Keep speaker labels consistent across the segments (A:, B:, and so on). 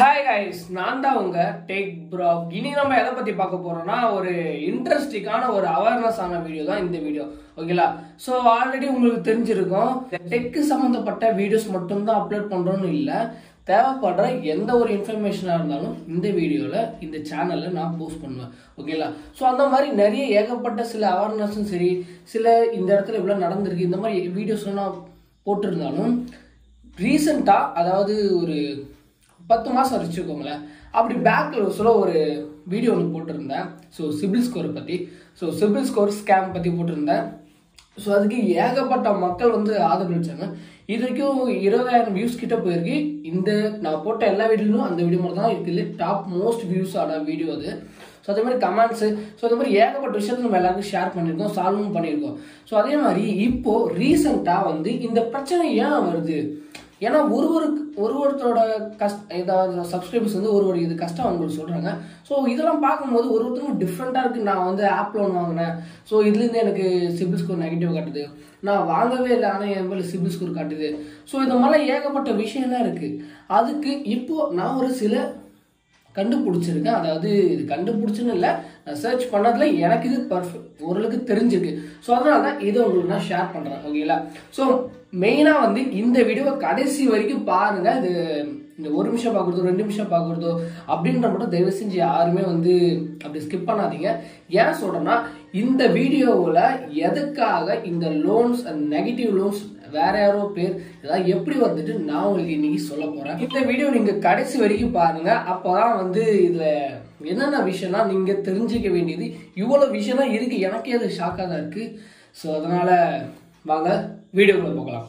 A: hi guys நான் தான் உங்க டேக் ப்ரோ இனி நம்ம எதை பத்தி பார்க்க போறோம்னா ஒரு இன்ட்ரெஸ்டிங்கான ஒரு அவேர்னஸ் ஆன வீடியோ தான் இந்த வீடியோ ஓகேங்களா ஸோ ஆல்ரெடி உங்களுக்கு தெரிஞ்சிருக்கும் டெக் சம்மந்தப்பட்ட வீடியோஸ் மட்டும் தான் அப்லோட் பண்றோம்னு இல்லை தேவைப்படுற எந்த ஒரு இன்ஃபர்மேஷனாக இருந்தாலும் இந்த வீடியோவில் இந்த சேனலில் நான் போஸ்ட் பண்ணுவேன் ஓகேங்களா ஸோ அந்த மாதிரி நிறைய ஏகப்பட்ட சில அவேர்னஸும் சரி சில இந்த இடத்துல இவ்வளோ நடந்திருக்கு இந்த மாதிரி வீடியோஸ்லாம் நான் போட்டிருந்தாலும் ரீசெண்டாக அதாவது ஒரு பத்து மாதம் வச்சுக்கோங்களேன் அப்படி பேக்கில் சொல்ல ஒரு வீடியோ ஒன்று போட்டிருந்தேன் ஸோ சிபில் ஸ்கோரை பற்றி ஸோ சிபில் ஸ்கோர் ஸ்கேம் பற்றி போட்டிருந்தேன் ஸோ அதுக்கு ஏகப்பட்ட மக்கள் வந்து ஆதரவளிச்சாங்க இது வரைக்கும் இருபதாயிரம் வியூஸ் கிட்ட போயிருக்கு இந்த நான் போட்ட எல்லா வீடியோலும் அந்த வீடியோ மட்டும் தான் இருக்குது டாப் மோஸ்ட் வியூஸ் ஆன வீடியோ அது ஸோ அதே மாதிரி கமெண்ட்ஸு ஸோ அதே மாதிரி ஏகப்பட்ட விஷயத்தை நம்ம எல்லாருக்கும் ஷேர் பண்ணியிருக்கோம் சால்வும் பண்ணியிருக்கோம் ஸோ அதே மாதிரி இப்போ ரீசெண்டாக வந்து இந்த பிரச்சனை ஏன் வருது ஏன்னா ஒரு ஒரு ஒரு ஒருத்தரோட கஷ்ட ஏதாவது சப்ஸ்கிரைபர்ஸ் வந்து ஒரு ஒரு இது கஷ்டம் அவங்களுக்கு சொல்கிறாங்க ஸோ இதெல்லாம் பார்க்கும்போது ஒரு ஒருத்தரும் டிஃப்ரெண்ட்டாக இருக்குது நான் வந்து ஆப் லோன் வாங்கினேன் ஸோ இதுலேருந்து எனக்கு சிபில் ஸ்கோர் நெகட்டிவ் காட்டுது நான் வாங்கவே இல்லை ஆனால் என் மேலே சிபில் ஸ்கோர் காட்டுது ஸோ இந்த மாதிரி ஏகப்பட்ட விஷயம்லாம் இருக்குது அதுக்கு இப்போ நான் ஒரு சில கண்டுபிடிச்சிருக்கேன் அதாவது இது கண்டுபிடிச்சுன்னு இல்லை நான் சர்ச் பண்ணதுல எனக்கு இது பர்ஃபெக்ட் ஓரளவுக்கு தெரிஞ்சிருக்கு ஸோ அதனால தான் இதை உங்களுக்கு நான் ஷேர் பண்ணுறேன் ஓகேங்களா ஸோ மெயினாக வந்து இந்த வீடியோவை கடைசி வரைக்கும் பாருங்க இது இந்த ஒரு நிமிஷம் பார்க்குறதோ ரெண்டு நிமிஷம் பார்க்குறதோ அப்படின்ற மட்டும் தயவு செஞ்சு யாருமே வந்து அப்படி ஸ்கிப் பண்ணாதீங்க ஏன் சொல்கிறேன்னா இந்த வீடியோவில் எதுக்காக இந்த லோன்ஸ் அண்ட் நெகட்டிவ் லோன்ஸ் வேற யாரோ பேர் இதெல்லாம் எப்படி வந்துட்டு நான் உங்களுக்கு இன்னைக்கு சொல்ல போறேன் இந்த வீடியோ நீங்க கடைசி வரைக்கும் பாருங்க அப்பதான் வந்து இதுல என்னென்ன விஷயம்னா நீங்க தெரிஞ்சுக்க வேண்டியது இவ்வளவு விஷயம்லாம் இருக்கு எனக்கே அது ஷாக்காக தான் இருக்கு ஸோ அதனால வாங்க வீடியோக்குள்ள போகலாம்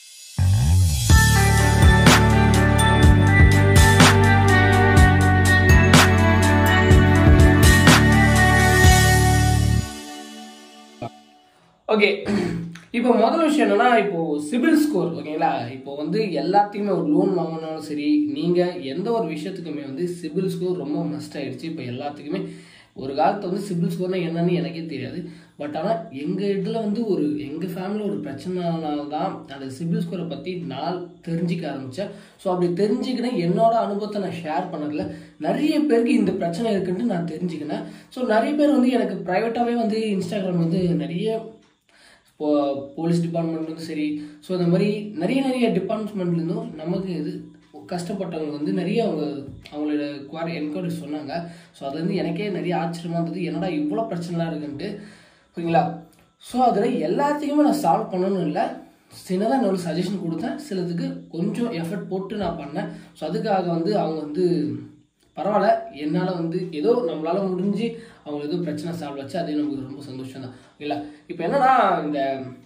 A: ஓகே இப்போ முதல் விஷயம் என்னன்னா இப்போ சிபில் ஸ்கோர் ஓகேங்களா இப்போ வந்து எல்லாத்தையுமே ஒரு லோன் வாங்கினாலும் சரி நீங்க எந்த ஒரு விஷயத்துக்குமே வந்து சிபில் ஸ்கோர் ரொம்ப மஸ்ட் ஆயிடுச்சு இப்போ எல்லாத்துக்குமே ஒரு காலத்து வந்து சிபில் ஸ்கோர்னா என்னன்னு எனக்கே தெரியாது பட் ஆனால் எங்கள் இதில் வந்து ஒரு எங்கள் ஃபேமிலியில் ஒரு பிரச்சனைனால தான் அந்த சிபில் ஸ்கோரை பற்றி நான் தெரிஞ்சிக்க ஆரம்பித்தேன் ஸோ அப்படி தெரிஞ்சுக்கினேன் என்னோட அனுபவத்தை நான் ஷேர் பண்ணதில்ல நிறைய பேருக்கு இந்த பிரச்சனை இருக்குன்ட்டு நான் தெரிஞ்சுக்கினேன் ஸோ நிறைய பேர் வந்து எனக்கு ப்ரைவேட்டாகவே வந்து இன்ஸ்டாகிராம் வந்து நிறைய இப்போ போலீஸ் டிபார்ட்மெண்ட்லேருந்து சரி ஸோ இந்த மாதிரி நிறைய நிறைய டிபார்ட்மெண்ட்லேருந்தும் நமக்கு இது கஷ்டப்பட்டவங்க வந்து நிறைய அவங்க அவங்களோட குவாரி என்கொயரி சொன்னாங்க ஸோ அது வந்து எனக்கே நிறைய ஆச்சரியமாக இருந்தது என்னடா இவ்வளோ பிரச்சனைலாம் இருக்குன்ட்டு ஓகேங்களா ஸோ அதில் எல்லாத்தையுமே நான் சால்வ் பண்ணணும்னு இல்லை சின்னதாக நான் ஒரு சஜஷன் கொடுத்தேன் சிலதுக்கு கொஞ்சம் எஃபர்ட் போட்டு நான் பண்ணேன் ஸோ அதுக்காக வந்து அவங்க வந்து பரவாயில்ல என்னால் வந்து ஏதோ நம்மளால முடிஞ்சு அவங்க ஏதோ பிரச்சனை சால்வ் வச்சு அதே நமக்கு ரொம்ப சந்தோஷம் தான் இல்லை இப்போ என்னன்னா இந்த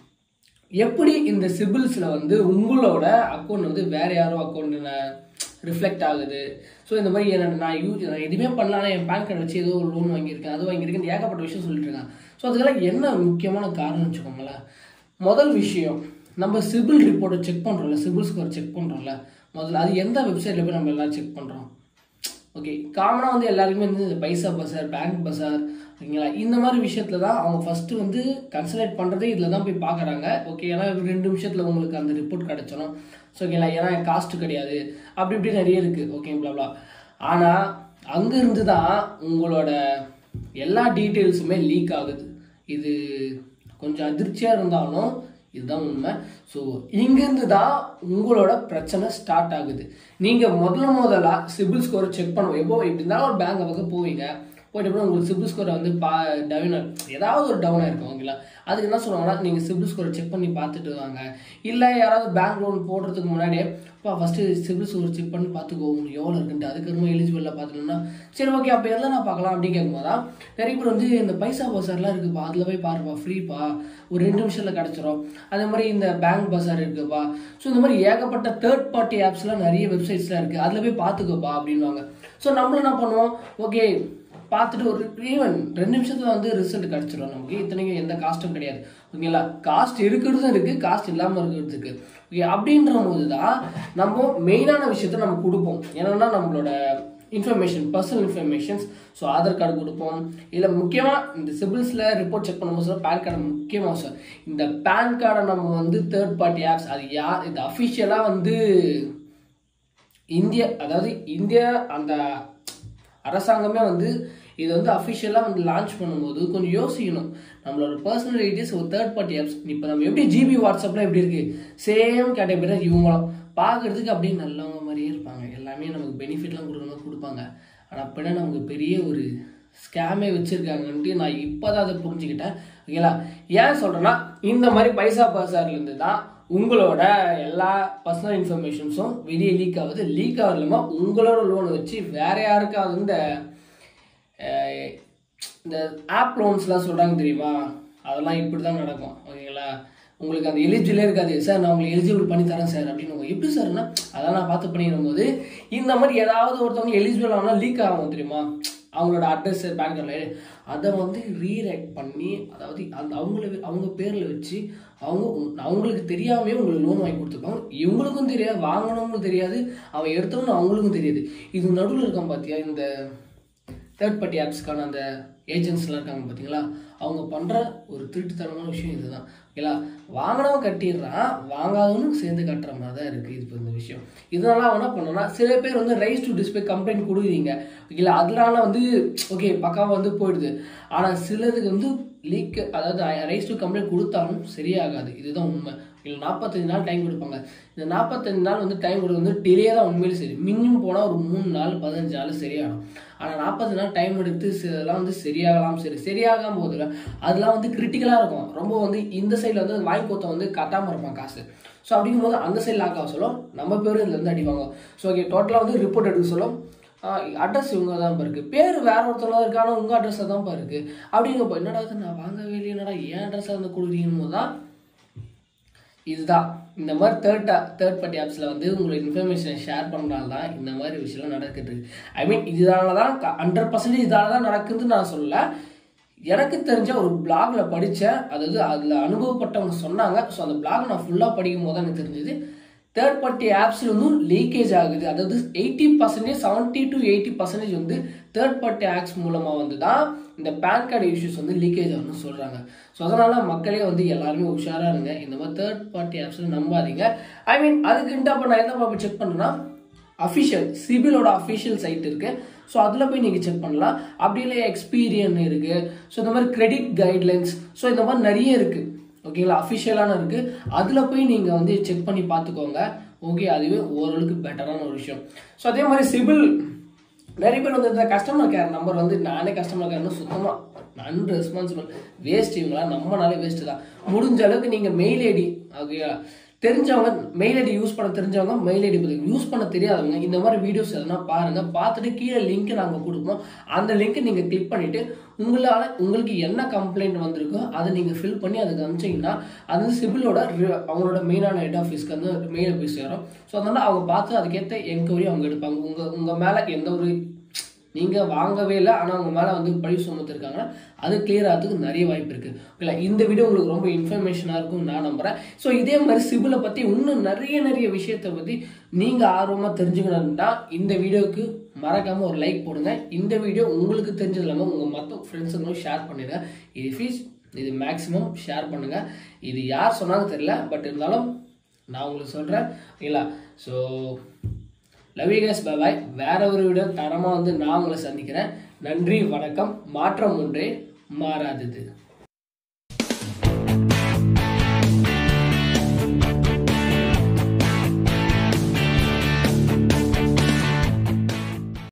A: எப்படி இந்த சிபில்ஸில் வந்து உங்களோட அக்கௌண்ட் வந்து வேற யாரோ அக்கௌண்ட் ரிஃப்ளெக்ட் ஆகுது ஸோ இந்த மாதிரி என்ன நான் யூஸ் நான் எதுவுமே பண்ணலாம் என் பேன் கார்டு வச்சு ஏதோ ஒரு லோன் வாங்கியிருக்கேன் அது வாங்கியிருக்கேன் ஏகப்பட்ட விஷயம் சொல்லிட்டு இருக்காங்க ஸோ அதுக்கெல்லாம் என்ன முக்கியமான காரணம் வச்சுக்கோங்களேன் முதல் விஷயம் நம்ம சிபில் ரிப்போர்ட்டை செக் பண்ணுறோம்ல சிபில் ஸ்கோர் செக் பண்ணுறோம்ல முதல்ல அது எந்த வெப்சைட்டில் போய் நம்ம எல்லாம் செக் பண்ணுறோம் ஓகே காமனாக வந்து எல்லாருக்குமே வந்து இந்த பைசா பசார் பேங்க் பசார் ஓகேங்களா இந்த மாதிரி விஷயத்தில் தான் அவங்க ஃபஸ்ட்டு வந்து கன்சல்டேட் பண்ணுறதே இதில் தான் போய் பார்க்குறாங்க ஓகே ஏன்னா ரெண்டு நிமிஷத்தில் உங்களுக்கு அந்த ரிப்போர்ட் கிடச்சிடும் ஸோ ஓகேங்களா ஏன்னா காஸ்ட்டு கிடையாது அப்படி இப்படி நிறைய இருக்குது ஓகேங்களா ஆனால் அங்கேருந்து தான் உங்களோட எல்லா டீட்டெயில்ஸுமே லீக் ஆகுது இது கொஞ்சம் அதிர்ச்சியாக இருந்தாலும் இதுதான் உண்மை ஸோ இங்கேருந்து தான் உங்களோட பிரச்சனை ஸ்டார்ட் ஆகுது நீங்கள் முதல்ல முதல்ல சிபில் ஸ்கோரை செக் பண்ணுவோம் எப்போ இப்படி இருந்தாலும் ஒரு பேங்க் பக்கம் போவீங்க போயிட்டு அப்புறம் உங்களுக்கு சிபில் ஸ்கோரை வந்து பா டவுன் ஏதாவது ஒரு டவுனாக இருக்கும் ஓகேங்களா அதுக்கு என்ன சொல்லுவாங்கன்னா நீங்கள் சிபில் ஸ்கோரை செக் பண்ணி பார்த்துட்டு வாங்க இல்லை யாராவது பேங்க் லோன் போடுறதுக்கு முன்னாடியே இப்போ ஃபஸ்ட்டு சிபில் ஸ்கோர் செக் பண்ணி பார்த்துக்கோ உங்களுக்கு எவ்வளோ இருக்குன்ட்டு அதுக்கப்புறமா எலிஜிபிளாக பார்த்துட்டோம்னா சரி ஓகே அப்போ எல்லாம் நான் பார்க்கலாம் அப்படின்னு கேட்கும்போது தான் நிறைய பேர் வந்து இந்த பைசா பசார்லாம் இருக்குப்பா அதில் போய் பாருப்பா ஃப்ரீப்பா ஒரு ரெண்டு நிமிஷத்தில் கிடச்சிரும் அதே மாதிரி இந்த பேங்க் பசார் இருக்குப்பா ஸோ இந்த மாதிரி ஏகப்பட்ட தேர்ட் பார்ட்டி ஆப்ஸ்லாம் நிறைய வெப்சைட்ஸ்லாம் இருக்குது அதில் போய் பார்த்துக்கோப்பா அப்படின்வாங்க ஸோ நம்மளும் என்ன பண்ணுவோம் ஓகே பார்த்துட்டு ஒரு ஈவன் ரெண்டு நிமிஷத்துல வந்து ரிசல்ட் கிடச்சிரும் நமக்கு இத்தனைக்கும் எந்த காஸ்ட்டும் கிடையாது ஓகேங்களா காஸ்ட் இருக்கிறதும் இருக்கு காஸ்ட் இல்லாமல் இருக்கிறது இருக்கு ஓகே அப்படின்ற போது தான் நம்ம மெயினான விஷயத்த நம்ம கொடுப்போம் என்னன்னா நம்மளோட information personal informations so Aadhaar card கொடுப்போம் இதில் முக்கியமாக இந்த சிபில்ஸில் ரிப்போர்ட் செக் பண்ணும்போது சொல்ல பேன் கார்டு முக்கியமாக சார் இந்த பேன் கார்டை நம்ம வந்து தேர்ட் பார்ட்டி ஆப்ஸ் அது யார் இது அஃபிஷியலாக வந்து இந்திய அதாவது இந்தியா அந்த அரசாங்கமே வந்து இது வந்து அஃபிஷியலாக வந்து லான்ச் பண்ணும்போது கொஞ்சம் யோசிக்கணும் நம்மளோட பர்சனல் டீடைல்ஸ் ஒரு தேர்ட் பார்ட்டி ஆப்ஸ் இப்போ நம்ம எப்படி ஜிபி வாட்ஸ்அப்லாம் எப்படி இருக்கு சேம் கேட்டகரி இவங்களும் பார்க்கறதுக்கு அப்படியே நல்லவங்க மாதிரியே இருப்பாங்க எல்லாமே நமக்கு பெனிஃபிட்லாம் கொடுக்கணும் கொடுப்பாங்க ஆனால் அப்படின்னா நமக்கு பெரிய ஒரு ஸ்கேமே வச்சுருக்காங்கன்ட்டு நான் இப்போ தான் அதை புரிஞ்சுக்கிட்டேன் ஓகேங்களா ஏன் சொல்கிறேன்னா இந்த மாதிரி பைசா பசார்லேருந்து தான் உங்களோட எல்லா பர்சனல் இன்ஃபர்மேஷன்ஸும் வெளியே லீக் ஆகுது லீக் ஆகலாமா உங்களோட லோனை வச்சு வேற யாருக்காவது இந்த அஹ், இந்த ஆப் லோன்ஸ்லாம் சொல்கிறாங்க தெரியுமா அதெல்லாம் இப்படி தான் நடக்கும் ஓகேங்களா உங்களுக்கு அந்த எலிஜிபிளே இருக்காது சார் நான் உங்களுக்கு எலிஜிபிள் பண்ணி தரேன் சார் அப்படின்னு எப்படி சார்னா அதெல்லாம் நான் பார்த்து பண்ணிடும் போது இந்த மாதிரி ஏதாவது ஒருத்தவங்க எலிஜிபிள் ஆனால் லீக் ஆகும் தெரியுமா அவங்களோட அட்ரஸ் பேன் கார்டில் அதை வந்து ரீரைட் பண்ணி அதாவது அந்த அவங்கள அவங்க பேரில் வச்சு அவங்க உங்க- அவங்களுக்கு தெரியாமே உங்களுக்கு லோன் வாங்கி கொடுத்துருப்பாங்க இவங்களுக்கும் தெரியாது வாங்கினவங்களுக்கும் தெரியாது அவன் எடுத்தவனும் அவங்களுக்கும் தெரியாது இது நடுவில் இருக்கான் பார்த்தியா இந்த தேர்ட் பார்ட்டி ஆப்ஸ்க்கான அந்த ஏஜென்ட்ஸ்லாம் இருக்காங்க பார்த்தீங்களா அவங்க பண்ணுற ஒரு திருட்டுத்தனமான விஷயம் இதுதான் ஓகேங்களா வாங்கினவன் கட்டிடுறான் வாங்காதவனும் சேர்ந்து கட்டுற மாதிரி தான் இருக்குது இது இப்போ இந்த விஷயம் இதனால அவன் என்ன பண்ணனா சில பேர் வந்து ரைஸ் டு டிஸ்பிளே கம்ப்ளைண்ட் கொடுக்குறீங்க ஓகேங்களா அதனால வந்து ஓகே பக்காவாக வந்து போயிடுது ஆனால் சிலதுக்கு வந்து லீக் அதாவது ரைஸ் டு கம்ப்ளைண்ட் கொடுத்தாலும் சரியாகாது இதுதான் உண்மை இல்லை நாற்பத்தஞ்சு நாள் டைம் கொடுப்பாங்க இந்த நாற்பத்தஞ்சு நாள் வந்து டைம் கொடுக்க வந்து டிலே தான் உண்மையிலே சரி மினிமம் போனால் ஒரு மூணு நாள் பதினஞ்சு நாள் சரியாகும் ஆனால் நாற்பது நாள் டைம் எடுத்து சிலதெல்லாம் வந்து சரியாகலாம் சரி சரியாகாம போதில்ல அதெல்லாம் வந்து கிரிட்டிக்கலாக இருக்கும் ரொம்ப வந்து இந்த சைடில் வந்து வாங்கி கொடுத்த வந்து கட்டாமல் இருப்பான் காசு ஸோ அப்படிங்கும்போது அந்த சைடு லாக் ஆக சொல்லும் நம்ம பேரும் இதுல இருந்து அடிவாங்க ஸோ ஓகே டோட்டலாக வந்து ரிப்போர்ட் எடுக்க சொல்லும் அட்ரஸ் இவங்க தான் இருக்கு பேர் வேற ஒருத்தவங்க இருக்கு ஆனால் உங்கள் அட்ரஸ் தான் இருக்கு அப்படிங்கப்போ என்னடா இது நான் வாங்கவே இல்லையே என்னடா ஏன் அட்ரஸாக வந்து கொடுக்குறீங்கன்னு போது தான் இதுதான் இந்த மாதிரி தேர்ட் தேர்ட் பார்ட்டி ஆப்ஸில் வந்து உங்களோட இன்ஃபர்மேஷனை ஷேர் பண்ணுறதால தான் இந்த மாதிரி விஷயம்லாம் நடக்கிட்டு இருக்கு ஐ மீன் இதனால தான் ஹண்ட்ரட் பர்சன்டேஜ் இதால தான் நடக்குதுன்னு நான் சொல்லல எனக்கு தெரிஞ்ச ஒரு பிளாக்ல படித்தேன் அதாவது அதில் அனுபவப்பட்டவங்க சொன்னாங்க ஸோ அந்த பிளாக் நான் ஃபுல்லாக படிக்கும் போது தான் எனக்கு தெரிஞ்சது தேர்ட் பார்ட்டி ஆப்ஸில் வந்து லீக்கேஜ் ஆகுது அதாவது eighty percentage seventy to eighty percentage வந்து தேர்ட் பார்ட்டி ஆப்ஸ் மூலமாக வந்து தான் இந்த பேன் கார்டு இஷ்யூஸ் வந்து லீக்கேஜ் ஆகும்னு சொல்கிறாங்க ஸோ அதனால் மக்களே வந்து எல்லாருமே உஷாராக இருங்க இந்த மாதிரி தேர்ட் பார்ட்டி ஆப்ஸில் நம்பாதீங்க ஐ மீன் அதுக்குன்ட்டு அப்போ நான் என்ன பாப்பா செக் பண்ணேன்னா அஃபிஷியல் சிபிலோட அஃபிஷியல் சைட் இருக்கு ஸோ அதில் போய் நீங்கள் செக் பண்ணலாம் அப்படி இல்லை எக்ஸ்பீரியன் இருக்கு ஸோ இந்த மாதிரி கிரெடிட் கைட்லைன்ஸ் ஸோ இந்த மாதிரி நிறைய இருக்கு ஓகேங்களா அஃபிஷியலான இருக்கு அதில் போய் நீங்கள் வந்து செக் பண்ணி பார்த்துக்கோங்க ஓகே அதுவே ஓரளவுக்கு பெட்டரான ஒரு விஷயம் ஸோ அதே மாதிரி சிபில் நிறைய பேர் வந்து இந்த கஸ்டமர் கேர் நம்பர் வந்து நானே கஸ்டமர் கேர்னு சுத்தமாக நான் ரெஸ்பான்சிபிள் வேஸ்ட் இவங்களா நம்மனாலே வேஸ்ட் தான் முடிஞ்ச அளவுக்கு நீங்கள் மெயில் ஐடி ஓகேயா தெரிஞ்சவங்க மெயில் ஐடி யூஸ் பண்ண தெரிஞ்சவங்க மெயில் ஐடி யூஸ் பண்ண தெரியாதவங்க இந்த மாதிரி வீடியோஸ் எதனா பாருங்க பார்த்துட்டு கீழே லிங்க் நாங்கள் கொடுப்போம் அந்த லிங்க் நீங்கள் கிளிக் பண்ணிட்டு உங்களால் உங்களுக்கு என்ன கம்ப்ளைண்ட் வந்திருக்கோ அதை நீங்கள் ஃபில் பண்ணி அதுக்கு அனுப்பிச்சிங்கன்னா அது வந்து சிபிலோட அவங்களோட மெயினான ஹெட் ஆஃபீஸ்க்கு வந்து மெயில் போய் சேரும் ஸோ அதனால அவங்க பார்த்து அதுக்கேற்ற என்கொயரி அவங்க எடுப்பாங்க உங்கள் உங்கள் மேலே எந்த ஒரு நீங்கள் வாங்கவே இல்லை ஆனால் உங்கள் மேலே வந்து பழி சுமத்திருக்காங்கன்னா அது கிளியர் ஆகிறதுக்கு நிறைய வாய்ப்பு இருக்குது ஓகேங்களா இந்த வீடியோ உங்களுக்கு ரொம்ப இன்ஃபர்மேஷனாக இருக்கும் நான் நம்புகிறேன் ஸோ இதே மாதிரி சிபிலை பற்றி இன்னும் நிறைய நிறைய விஷயத்தை பற்றி நீங்கள் ஆர்வமாக தெரிஞ்சுக்கணும்னா இந்த வீடியோவுக்கு மறக்காமல் ஒரு லைக் போடுங்க இந்த வீடியோ உங்களுக்கு தெரிஞ்சது இல்லாமல் உங்கள் மற்ற ஃப்ரெண்ட்ஸுங்களும் ஷேர் பண்ணிடுங்க இது ஃபீஸ் இது மேக்ஸிமம் ஷேர் பண்ணுங்கள் இது யார் சொன்னாங்க தெரியல பட் இருந்தாலும் நான் உங்களுக்கு சொல்கிறேன் ஓகேங்களா so love you guys bye வேற ஒரு வீடியோ தரமாக வந்து நான் உங்களை சந்திக்கிறேன் நன்றி வணக்கம் மாற்றம் ஒன்றே மாறாதது